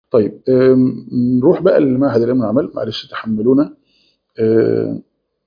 طيب آم، نروح بقى لمعهد العلم والعمل معلش تحملونا آم،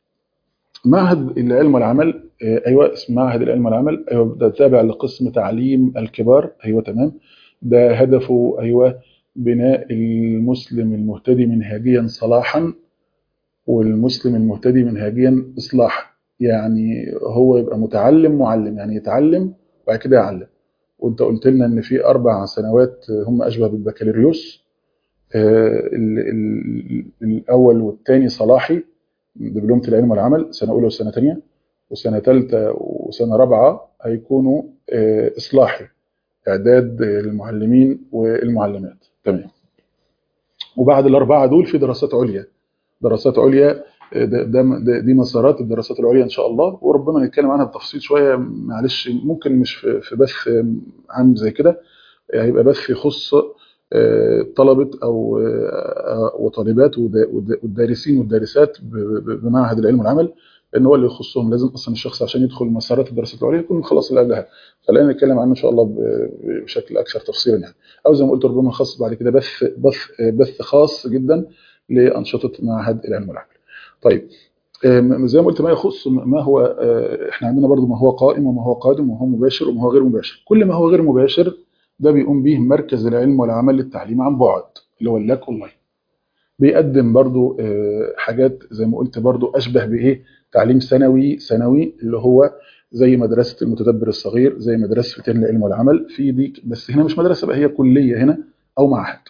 معهد العلم والعمل آه، ايوه اسم معهد العلم والعمل ايوه ده تابع لقسم تعليم الكبار ايوه تمام ده هدفه ايوه بناء المسلم المهتدي منهجيا صلاحا والمسلم المهتدي منهجيا اصلاحا يعني هو يبقى متعلم معلم يعني يتعلم وبعد كده يعلم وانت قلت لنا ان في اربع سنوات هم اشبه بالبكالوريوس آه، ال- ال- الاول والثاني صلاحي دبلومه العلم والعمل سنه اولى وسنه ثانيه وسنه ثالثه وسنه رابعه هيكونوا آه، اصلاحي اعداد المعلمين والمعلمات تمام وبعد الاربعه دول في دراسات عليا دراسات عليا آه، ده ده ده- دي مسارات الدراسات العليا ان شاء الله وربما نتكلم عنها بتفصيل شويه معلش ممكن مش في في بث عام زي كده هيبقى بث يخص آه، طلبة أو آه، وطالبات ودا- ودا- والدارسين والدارسات ب- ب- بمعهد العلم والعمل لأن هو اللي يخصهم لازم أصلا الشخص عشان يدخل مسارات الدراسات العليا يكون خلص اللي قبلها خلينا نتكلم عنه إن شاء الله ب- بشكل أكثر تفصيلا يعني أو زي ما قلت ربما خاص بعد كده بث بث بث خاص جدا لأنشطة معهد العلم والعمل. طيب آم، زي ما قلت ما يخص ما هو آه، احنا عندنا برضو ما هو قائم وما هو قادم وما هو مباشر وما هو غير مباشر كل ما هو غير مباشر ده بيقوم به مركز العلم والعمل للتعليم عن بعد اللي هو اللاك اونلاين بيقدم برضو آه، حاجات زي ما قلت برضو اشبه بايه تعليم ثانوي ثانوي اللي هو زي مدرسه المتدبر الصغير زي مدرسه فتيان العلم والعمل في دي بس هنا مش مدرسه بقى هي كليه هنا او معهد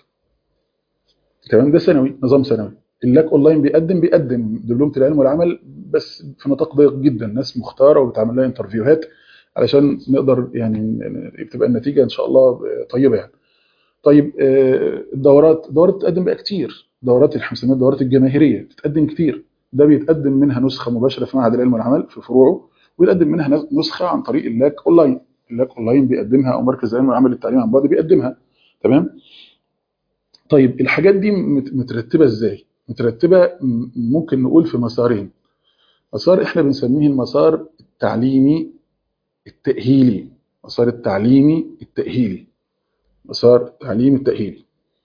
تمام ده ثانوي نظام ثانوي اللاك اونلاين بيقدم بيقدم دبلومه العلم والعمل بس في نطاق ضيق جدا ناس مختاره وبتعمل لها انترفيوهات علشان نقدر يعني ن- تبقى النتيجه ان شاء الله طيبه يعني طيب آه، الدورات دورات بتقدم بقى كتير دورات اللي بنسميها الدورات الجماهيريه بتقدم كتير ده بيتقدم منها نسخه مباشره في معهد العلم والعمل في فروعه ويقدم منها نسخه عن طريق اللاك اونلاين اللاك اونلاين بيقدمها او مركز العلم والعمل للتعليم عن بعد بيقدمها تمام طيب الحاجات دي مت- مترتبه ازاي مترتبه م- ممكن نقول في مسارين مسار احنا بنسميه المسار التعليمي التاهيلي مسار التعليمي التاهيلي مسار التعليم التاهيلي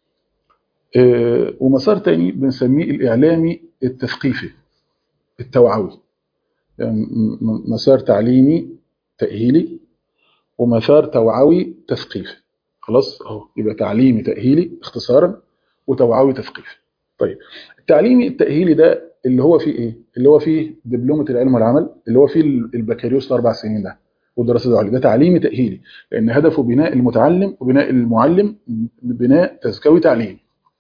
آه، ومسار تاني بنسميه الاعلامي التثقيفي التوعوي يعني م- م- مسار تعليمي تاهيلي ومسار توعوي تثقيفي خلاص اهو يبقى تعليمي تاهيلي اختصارا وتوعوي تثقيفي طيب التعليمي التاهيلي ده اللي هو فيه ايه اللي هو فيه دبلومه العلم والعمل اللي هو فيه البكالوريوس الاربع سنين ده والدراسات العليا ده تعليمي تاهيلي لان هدفه بناء المتعلم وبناء المعلم بناء تزكوي تعليمي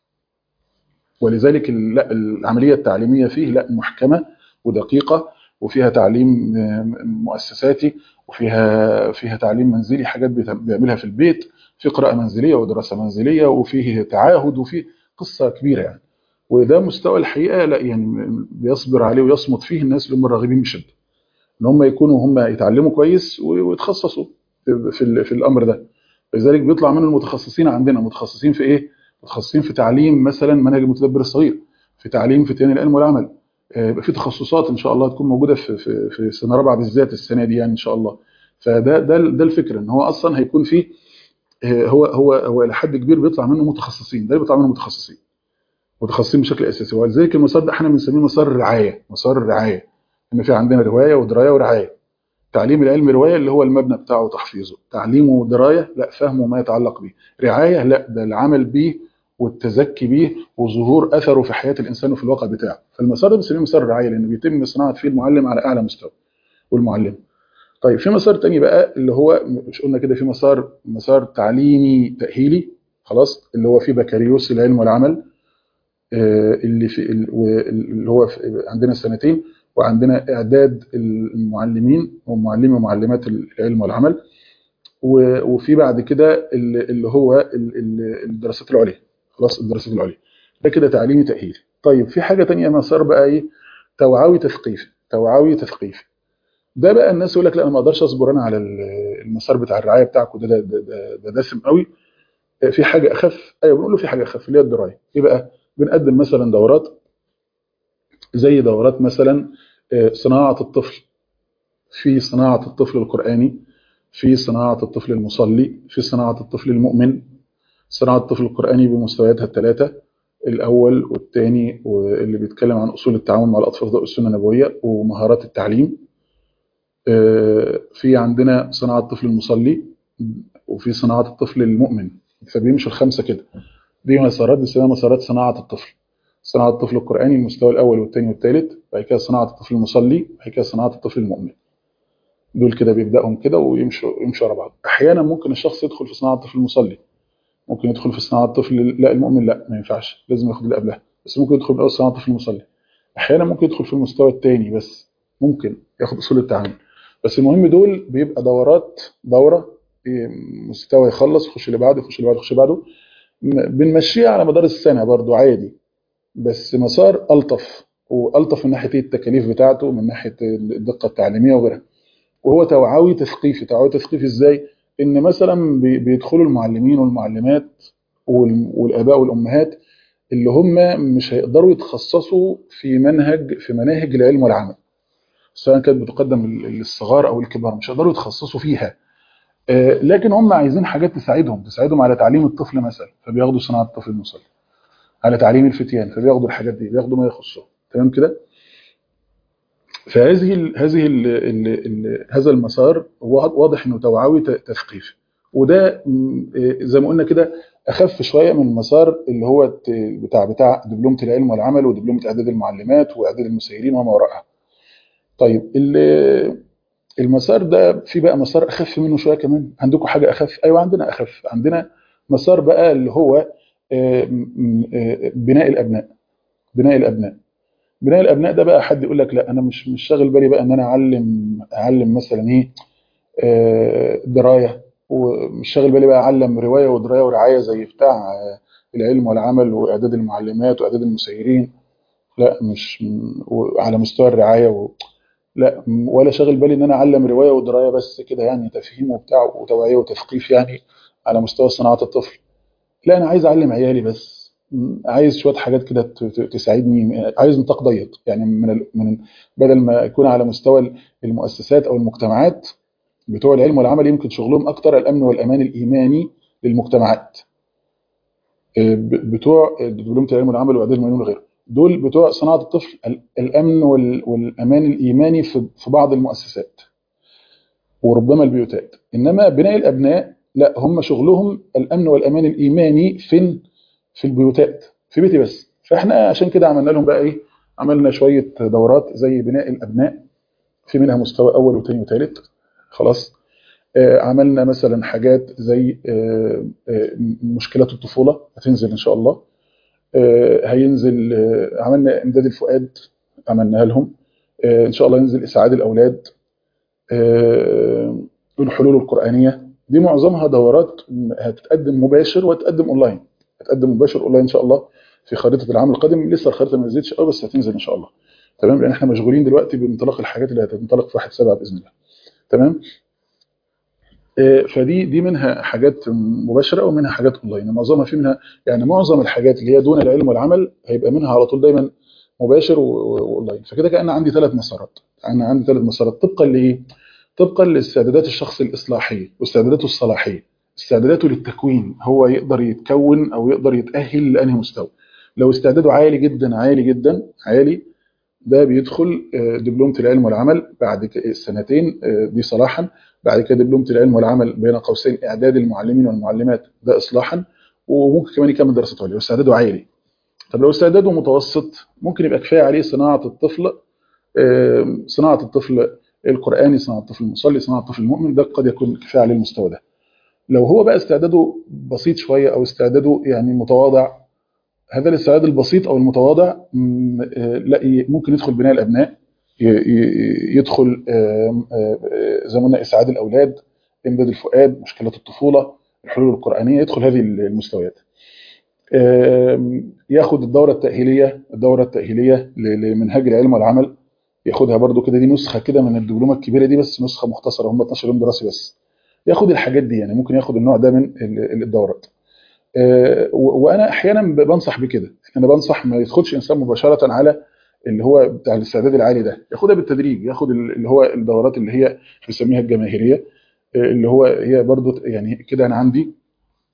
ولذلك ال- لا العمليه التعليميه فيه لا محكمه ودقيقه وفيها تعليم آه، مؤسساتي وفيها فيها تعليم منزلي حاجات بيت- بيعملها في البيت في قراءه منزليه ودراسه منزليه وفيه تعاهد وفيه قصه كبيره يعني وده مستوى الحقيقه لا يعني بيصبر عليه ويصمد فيه الناس اللي هم الراغبين بشده ان هم يكونوا هم يتعلموا كويس و- ويتخصصوا في في, ال- في الامر ده لذلك بيطلع منه المتخصصين عندنا متخصصين في ايه متخصصين في تعليم مثلا منهج المتدبر الصغير في تعليم فتيان العلم والعمل آه، يبقى في تخصصات ان شاء الله تكون موجوده في في في سنه رابعه بالذات السنه دي يعني ان شاء الله فده ده ده الفكره ان هو اصلا هيكون فيه آه، هو هو هو الى حد كبير بيطلع منه متخصصين ده بيطلع منه متخصصين متخصصين بشكل اساسي ولذلك المسار ده احنا بنسميه مسار الرعايه مسار الرعايه ان في عندنا روايه ودرايه ورعايه تعليم العلم روايه اللي هو المبنى بتاعه وتحفيظه تعليمه درايه لا فهمه ما يتعلق به رعايه لا ده العمل به والتزكي به وظهور اثره في حياه الانسان وفي الواقع بتاعه فالمسار ده بنسميه مسار الرعايه لان بيتم صناعه فيه المعلم على اعلى مستوى والمعلم طيب في مسار تاني بقى اللي هو مش قلنا كده في مسار مسار تعليمي تاهيلي خلاص اللي هو فيه بكالوريوس العلم والعمل آه، اللي في ال- اللي هو في عندنا سنتين وعندنا اعداد المعلمين ومعلمي ومعلمات العلم والعمل و- وفي بعد كده اللي اللي هو ال- ال- الدراسات العليا خلاص الدراسات العليا ده كده تعليمي تاهيلي طيب في حاجه تانية مسار بقى ايه توعوي تثقيفي توعوي تثقيفي ده بقى الناس يقول لك لا انا ما اقدرش اصبر انا على ال- المسار بتاع الرعايه بتاعكم ده ده ده, ده, ده دسم قوي في حاجه اخف ايوه بنقول له في حاجه اخف اللي هي الدرايه ايه بقى بنقدم مثلا دورات زي دورات مثلا آه، صناعه الطفل في صناعه الطفل القراني في صناعه الطفل المصلي في صناعه الطفل المؤمن صناعه الطفل القراني بمستوياتها الثلاثه الاول والثاني واللي بيتكلم عن اصول التعامل مع الاطفال ضوء السنه النبويه ومهارات التعليم في عندنا صناعه الطفل المصلي وفي صناعه الطفل المؤمن فبيمشوا الخمسه كده دي مسارات بنسميها مسارات صناعه الطفل صناعه الطفل القراني المستوى الاول والثاني والثالث بعد كده صناعه الطفل المصلي بعد كده صناعه الطفل المؤمن دول كده بيبداهم كده ويمشوا يمشوا ورا بعض احيانا ممكن الشخص يدخل في صناعه الطفل المصلي ممكن يدخل في صناعه الطفل لا المؤمن لا ما ينفعش لازم ياخد اللي قبلها بس ممكن يدخل في صناعه الطفل المصلي احيانا ممكن يدخل في المستوى الثاني بس ممكن ياخد اصول التعامل بس المهم دول بيبقى دورات دوره مستوى يخلص يخش اللي بعده يخش اللي بعده يخش اللي بعده بنمشيها على مدار السنه برضو عادي بس مسار الطف والطف من ناحيه التكاليف بتاعته من ناحيه الدقه التعليميه وغيرها وهو توعوي تثقيفي توعوي تثقيفي ازاي ان مثلا بيدخلوا المعلمين والمعلمات والاباء والامهات اللي هم مش هيقدروا يتخصصوا في منهج في مناهج العلم والعمل سواء كانت بتقدم للصغار او الكبار مش هيقدروا يتخصصوا فيها لكن هم عايزين حاجات تساعدهم تساعدهم على تعليم الطفل مثلا فبياخدوا صناعه الطفل المصلي على تعليم الفتيان فبياخدوا الحاجات دي بياخدوا ما يخصهم تمام كده فهذه ال هذه ال ال ال هذا المسار واضح انه توعوي تثقيفي وده زي ما قلنا كده اخف شويه من المسار اللي هو بتاع بتاع دبلومه العلم والعمل ودبلومه اعداد المعلمات واعداد المسيرين وما وراءها طيب المسار ده في بقى مسار اخف منه شويه كمان عندكم حاجه اخف ايوه عندنا اخف عندنا مسار بقى اللي هو بناء الابناء بناء الابناء بناء الابناء ده بقى حد يقول لك لا انا مش مش شاغل بالي بقى ان انا اعلم اعلم مثلا ايه درايه ومش شاغل بالي بقى اعلم روايه ودرايه ورعايه زي بتاع العلم والعمل واعداد المعلمات واعداد المسيرين لا مش على مستوى الرعايه و... لا ولا شاغل بالي ان انا اعلم روايه ودرايه بس كده يعني تفهيم وبتاع وتوعيه وتثقيف يعني على مستوى صناعه الطفل لا انا عايز اعلم عيالي بس عايز شويه حاجات كده تساعدني عايز نطاق ضيق يعني من من بدل ما يكون على مستوى المؤسسات او المجتمعات بتوع العلم والعمل يمكن شغلهم اكتر الامن والامان الايماني للمجتمعات بتوع دبلومه العلم والعمل واعداد المؤمنين وغيره دول بتوع صناعه الطفل الامن والامان الايماني في بعض المؤسسات وربما البيوتات انما بناء الابناء لا هم شغلهم الامن والامان الايماني فين في البيوتات في بيتي بس فاحنا عشان كده عملنا لهم بقى ايه عملنا شويه دورات زي بناء الابناء في منها مستوى اول وثاني وثالث خلاص آه عملنا مثلا حاجات زي آه آه مشكلات الطفوله هتنزل ان شاء الله آه هينزل آه عملنا امداد الفؤاد عملناها لهم آه ان شاء الله ينزل اسعاد الاولاد آه الحلول القرانيه دي معظمها دورات هتتقدم مباشر وهتقدم اونلاين هتقدم مباشر اونلاين ان شاء الله في خريطه العام القادم لسه الخريطه ما نزلتش قوي بس هتنزل ان شاء الله تمام لان احنا مشغولين دلوقتي بانطلاق الحاجات اللي هتنطلق في 1 7 باذن الله تمام آه فدي دي منها حاجات مباشره ومنها حاجات اونلاين معظمها في منها يعني معظم الحاجات اللي هي دون العلم والعمل هيبقى منها على طول دايما مباشر واونلاين فكده كان عندي ثلاث مسارات انا عندي ثلاث مسارات طبقا لايه طبقا لاستعدادات الشخص الاصلاحيه واستعداداته الصلاحيه استعداداته للتكوين هو يقدر يتكون او يقدر يتاهل لانهي مستوى لو استعداده عالي جدا عالي جدا عالي ده بيدخل دبلومه العلم والعمل بعد سنتين دي صلاحا بعد كده دبلومه العلم والعمل بين قوسين اعداد المعلمين والمعلمات ده اصلاحا وممكن كمان يكمل دراسات عليا واستعداده عالي طب لو استعداده متوسط ممكن يبقى كفايه عليه صناعه الطفل صناعه الطفل القراني صناعه الطفل المصلي صناعه الطفل المؤمن ده قد يكون كفايه عليه المستوى ده لو هو بقى استعداده بسيط شويه او استعداده يعني متواضع هذا الاستعداد البسيط او المتواضع لا ممكن يدخل بناء الابناء يدخل زي ما قلنا اسعاد الاولاد امداد الفؤاد مشكلات الطفوله الحلول القرانيه يدخل هذه المستويات ياخد الدوره التاهيليه الدوره التاهيليه لمنهاج العلم والعمل ياخدها برده كده دي نسخه كده من الدبلومه الكبيره دي بس نسخه مختصره هم 12 يوم دراسي بس ياخد الحاجات دي يعني ممكن ياخد النوع ده من الدورات وانا احيانا بنصح بكده انا بنصح ما يدخلش انسان مباشره على اللي هو بتاع الاستعداد العالي ده ياخدها بالتدريج ياخد اللي هو الدورات اللي هي بنسميها الجماهيريه اللي هو هي برضو يعني كده انا عندي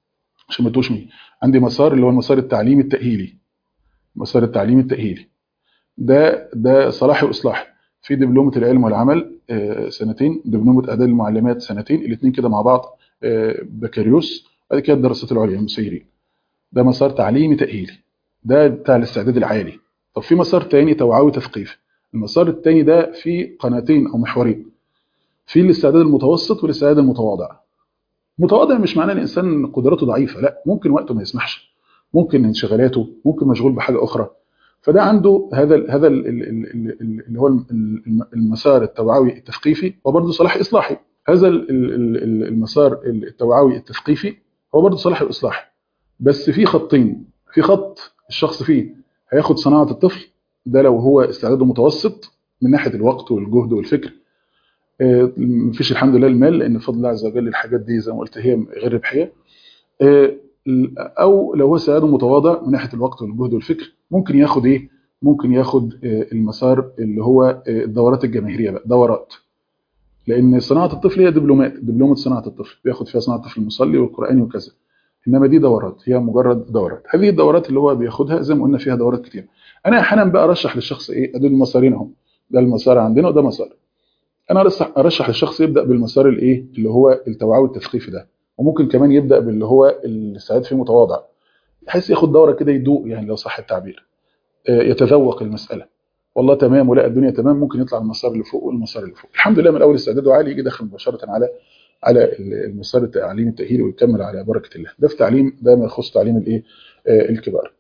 عشان ما تتوهش مني عندي مسار اللي هو المسار التعليمي التاهيلي مسار التعليمي التاهيلي ده ده صلاحي واصلاحي في دبلومه العلم والعمل آه، سنتين دبلومه اعداد المعلمات سنتين الاثنين كده مع بعض آه، بكالوريوس بعد كده الدراسات العليا المسيرين ده مسار تعليمي تاهيلي ده بتاع الاستعداد العالي طب في مسار تاني توعوي تثقيفي المسار التاني ده في قناتين او محورين في الاستعداد المتوسط والاستعداد المتواضع متواضع مش معناه ان الانسان قدراته ضعيفه لا ممكن وقته ما يسمحش ممكن انشغالاته ممكن مشغول بحاجه اخرى فده عنده هذا ال هذا ال ال ال ال اللي هو ال- ال- المسار التوعوي التثقيفي وبرضه صلاح اصلاحي هذا ال- ال- ال- المسار التوعوي التثقيفي هو برضه صلاحي واصلاحي بس في خطين في خط الشخص فيه هياخد صناعه الطفل ده لو هو استعداده متوسط من ناحيه الوقت والجهد والفكر آه، مفيش الحمد لله المال لان بفضل الله عز وجل الحاجات دي زي ما قلت هي غير ربحيه آه، او لو هو استعداده متواضع من ناحيه الوقت والجهد والفكر ممكن ياخد ايه ممكن ياخد آه، المسار اللي هو آه، الدورات الجماهيريه بقى دورات لان صناعه الطفل هي دبلومات دبلومه صناعه الطفل بياخد فيها صناعه الطفل المصلي والقراني وكذا انما دي دورات هي مجرد دورات هذه الدورات اللي هو بياخدها زي ما قلنا فيها دورات كتير انا احيانا بقى ارشح للشخص ايه ادول المسارين اهم ده المسار عندنا وده مسار انا ارشح ارشح للشخص يبدا بالمسار الايه اللي هو التوعوي التثقيفي ده وممكن كمان يبدا باللي هو الاستعداد فيه متواضع بحيث ياخد دوره كده يدوق يعني لو صح التعبير آه، يتذوق المساله والله تمام ولا الدنيا تمام ممكن يطلع المسار اللي فوق والمسار اللي فوق الحمد لله من اول استعداده عالي يجي داخل مباشره على على المسار التعليمي التاهيلي ويكمل على بركه الله ده في تعليم ده ما يخص تعليم الايه آه، الكبار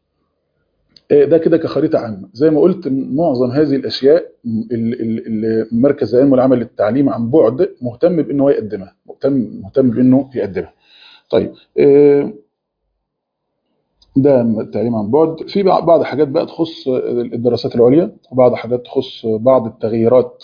آه، ده كده كخريطه عامه زي ما قلت معظم هذه الاشياء ال- ال- ال- مركز العلم والعمل للتعليم عن بعد مهتم بانه هو يقدمها مهتم مهتم بانه يقدمها طيب آه، ده التعليم عن بعد في بع- بعض حاجات بقى تخص الدراسات العليا وبعض حاجات تخص بعض التغييرات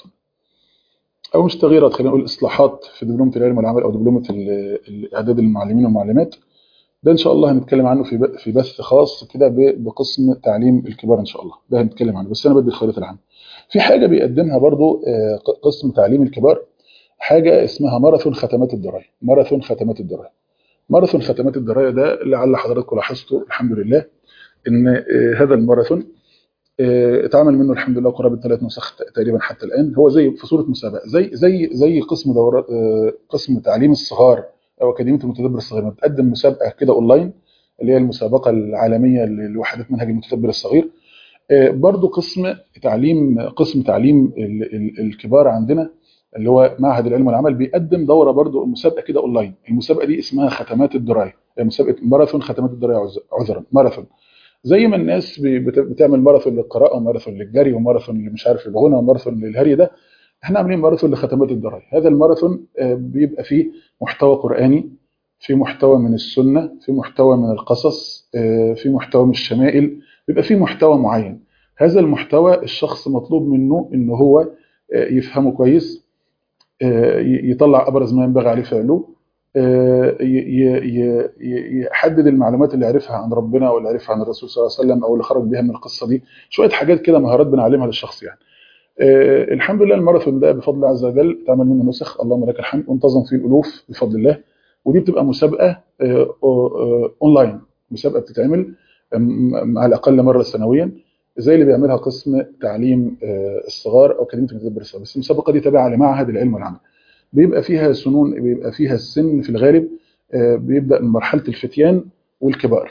او مش تغييرات خلينا نقول اصلاحات في دبلومه العلم والعمل او دبلومه ال- ال- اعداد المعلمين والمعلمات ده ان شاء الله هنتكلم عنه في ب- في بث خاص كده ب- بقسم تعليم الكبار ان شاء الله ده هنتكلم عنه بس انا بدي الخريطه العامه في حاجه بيقدمها برضو آه، ق- قسم تعليم الكبار حاجه اسمها ماراثون ختمات الدرايه ماراثون ختمات الدرايه ماراثون ختمات الدرايه ده لعل حضراتكم لاحظتوا الحمد لله ان آه، هذا الماراثون آه، اتعمل منه الحمد لله قرابه ثلاث نسخ ت- تقريبا حتى الان هو زي في صوره مسابقه زي زي زي قسم دورات آه، قسم تعليم الصغار او اكاديميه المتدبر الصغير لما بتقدم مسابقه كده اونلاين اللي هي المسابقه العالميه لوحدات منهج المتدبر الصغير آه، برضو قسم تعليم قسم تعليم ال- ال- الكبار عندنا اللي هو معهد العلم والعمل بيقدم دوره برضو مسابقه كده اونلاين المسابقه دي اسمها ختمات الدرايه آه، مسابقه ماراثون ختمات الدرايه عذ- عذرا ماراثون زي ما الناس بي- بت- بتعمل ماراثون للقراءه وماراثون للجري وماراثون اللي مش عارف الغنى وماراثون للهري ده احنا عاملين ماراثون لختمات الدرايه هذا الماراثون آه، بيبقى فيه محتوى قراني في محتوى من السنه في محتوى من القصص آه، في محتوى من الشمائل بيبقى فيه محتوى معين هذا المحتوى الشخص مطلوب منه ان هو آه، يفهمه كويس آه، ي- يطلع ابرز ما ينبغي عليه فعله آه، ي- ي- ي- ي- يحدد المعلومات اللي عرفها عن ربنا او اللي عرفها عن الرسول صلى الله عليه وسلم او اللي خرج بيها من القصه دي شويه حاجات كده مهارات بنعلمها للشخص يعني آه، الحمد لله الماراثون ده بفضل الله عز وجل اتعمل منه نسخ اللهم لك الحمد وانتظم فيه الالوف بفضل الله ودي بتبقى مسابقه آه، آه، اونلاين مسابقه بتتعمل آم، على الاقل مره سنويا زي اللي بيعملها قسم تعليم آه، الصغار او اكاديميه المتدبر الصغار بس المسابقه دي تابعه لمعهد العلم والعمل بيبقى فيها سنون بيبقى فيها السن في الغالب آه، بيبدا من مرحله الفتيان والكبار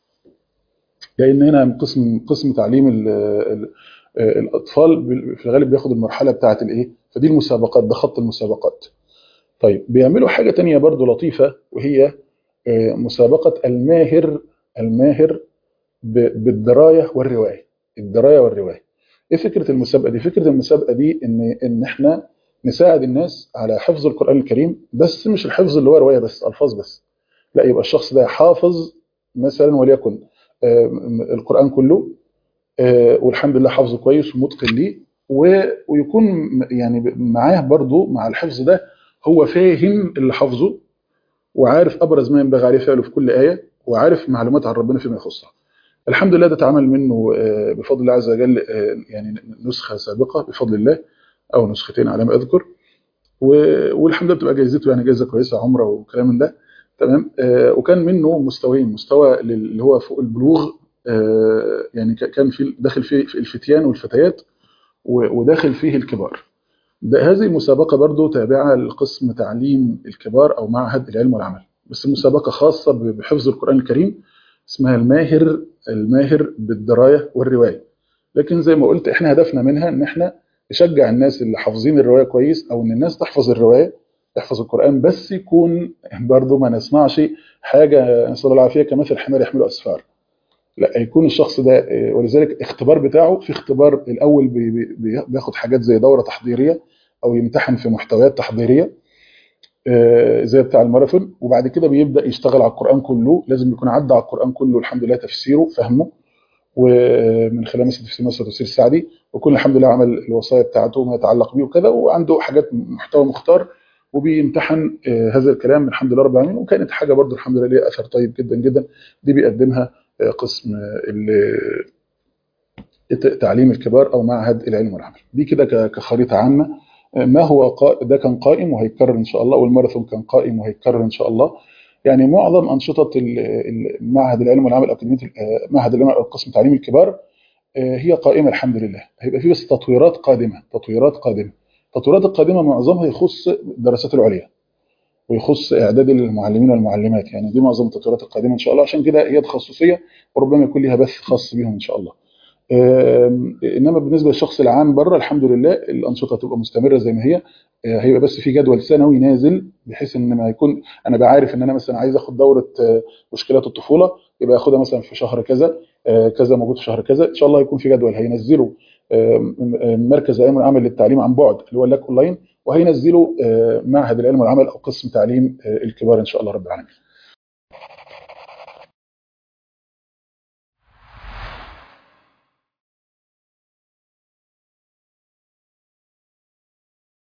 لان هنا قسم قسم تعليم ال- ال- آه، الاطفال بال- في الغالب بياخد المرحله بتاعه الايه فدي المسابقات ده خط المسابقات طيب بيعملوا حاجه تانية برضو لطيفه وهي آه، مسابقه الماهر الماهر ب- بالدرايه والروايه الدرايه والروايه ايه فكره المسابقه دي فكره المسابقه دي ان ان احنا نساعد الناس على حفظ القران الكريم بس مش الحفظ اللي هو روايه بس الفاظ بس لا يبقى الشخص ده حافظ مثلا وليكن آه، القران كله آه، والحمد لله حافظه كويس ومتقن ليه و- ويكون م- يعني ب- معاه برضو مع الحفظ ده هو فاهم اللي حافظه وعارف ابرز ما ينبغي عليه فعله في كل ايه وعارف معلومات عن ربنا فيما يخصها الحمد لله ده اتعمل منه آه، بفضل الله عز وجل آه، يعني نسخه سابقه بفضل الله او نسختين على ما اذكر و- والحمد لله بتبقى جايزته يعني جايزه كويسه عمره وكلام من ده تمام آه، وكان منه مستويين مستوى لل- اللي هو فوق البلوغ آه، يعني ك- كان في داخل فيه في الفتيان والفتيات و- وداخل فيه الكبار ده هذه المسابقة برضو تابعة لقسم تعليم الكبار أو معهد العلم والعمل بس المسابقة خاصة ب- بحفظ القرآن الكريم اسمها الماهر الماهر بالدراية والرواية لكن زي ما قلت احنا هدفنا منها ان احنا نشجع الناس اللي حافظين الرواية كويس او ان الناس تحفظ الرواية تحفظ القرآن بس يكون برضو ما نصنعش حاجة نسأل الله العافية كمثل حمار يحمل أسفار لا يكون الشخص ده آه، ولذلك الاختبار بتاعه في اختبار الاول بي- بي- بي- بياخد حاجات زي دوره تحضيريه او يمتحن في محتويات تحضيريه آه، زي بتاع الماراثون وبعد كده بيبدا يشتغل على القران كله لازم يكون عدى على القران كله الحمد لله تفسيره فهمه ومن خلال مثلا تفسير مصر تفسير السعدي وكل الحمد لله عمل الوصايا بتاعته وما يتعلق بيه وكذا وعنده حاجات محتوى مختار وبيمتحن آه، هذا الكلام الحمد لله رب العالمين وكانت حاجه برضو الحمد لله ليها اثر طيب جدا جدا دي بيقدمها آه، قسم آه، ال- الت- تعليم الكبار او معهد العلم والعمل دي كده ك- كخريطه عامه آه، ما هو قا- ده كان قائم وهيتكرر ان شاء الله والماراثون كان قائم وهيتكرر ان شاء الله يعني معظم انشطه ال- ال- معهد العلم والعمل اكاديميه ال- آه، معهد العلم او قسم تعليم الكبار آه، هي قائمه الحمد لله هيبقى في بس تطويرات قادمه تطويرات قادمه التطويرات القادمه معظمها يخص الدراسات العليا ويخص اعداد المعلمين والمعلمات يعني دي معظم التطويرات القادمه ان شاء الله عشان كده هي تخصصيه وربما يكون لها بث خاص بيهم ان شاء الله آم، انما بالنسبه للشخص العام بره الحمد لله الانشطه تبقى مستمره زي ما هي آه، هيبقى بس في جدول سنوي نازل بحيث ان ما يكون انا بعرف ان انا مثلا عايز اخد دوره آه، مشكلات الطفوله يبقى اخدها مثلا في شهر كذا آه، كذا موجود في شهر كذا ان شاء الله يكون في جدول هينزله آم، آم، مركز العلم والعمل للتعليم عن بعد اللي هو اللاك اونلاين وهينزله آه، معهد العلم والعمل او قسم تعليم آه، الكبار ان شاء الله رب العالمين